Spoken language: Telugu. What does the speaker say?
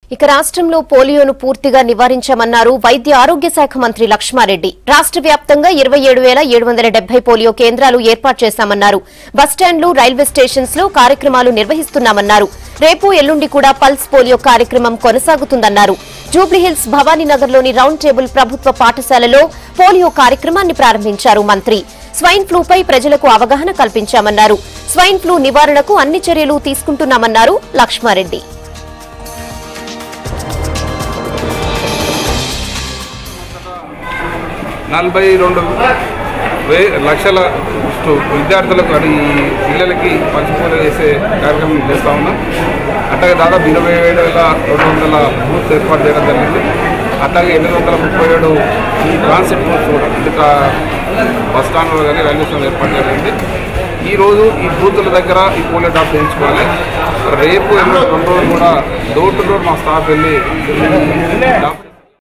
ఇక రాష్ట్రంలో పోలియోను పూర్తిగా నివారించామన్నారు వైద్య ఆరోగ్య శాఖ మంత్రి లక్ష్మారెడ్డి రాష్ట్ర వ్యాప్తంగా ఇరవై ఏడు వేల ఏడు వందల డెబ్బై పోలియో కేంద్రాలు ఏర్పాటు చేశామన్నారు బస్టాండ్లు రైల్వే స్టేషన్స్ లో కార్యక్రమాలు నిర్వహిస్తున్నామన్నారు రేపు ఎల్లుండి కూడా పల్స్ పోలియో కార్యక్రమం కొనసాగుతుందన్నారు జూబ్లీహిల్స్ భవానీనగర్లోని రౌండ్ టేబుల్ ప్రభుత్వ పాఠశాలలో పోలియో కార్యక్రమాన్ని ప్రారంభించారు మంత్రి స్వైన్ ఫ్లూపై ప్రజలకు అవగాహన కల్పించామన్నారు స్వైన్ ఫ్లూ నివారణకు అన్ని చర్యలు తీసుకుంటున్నామన్నారు లక్ష్మారెడ్డి నలభై రెండు వే లక్షల స్టు- విద్యార్థులకు అది పిల్లలకి పంచుకోలు చేసే కార్యక్రమం చేస్తూ ఉన్నాం అట్లాగే దాదాపు ఇరవై ఏడు వేల రెండు వందల బూత్స్ ఏర్పాటు చేయడం జరిగింది అట్లాగే ఎనిమిది వందల ముప్పై ఏడు ట్రాన్సిట్ బూత్స్ కూడా అంటే ట్రా- బస్ స్టాండ్లో కానీ రైల్వే స్టేషన్ ఏర్పాటు జరిగింది ఈరోజు ఈ బూతుల దగ్గర ఈ పోలియో డ్రాప్ చేయించుకోవాలి రేపు ఎన్నో రెండు రోజులు కూడా డోర్ టు డోర్ మా స్టాఫ్ వెళ్ళి ఈ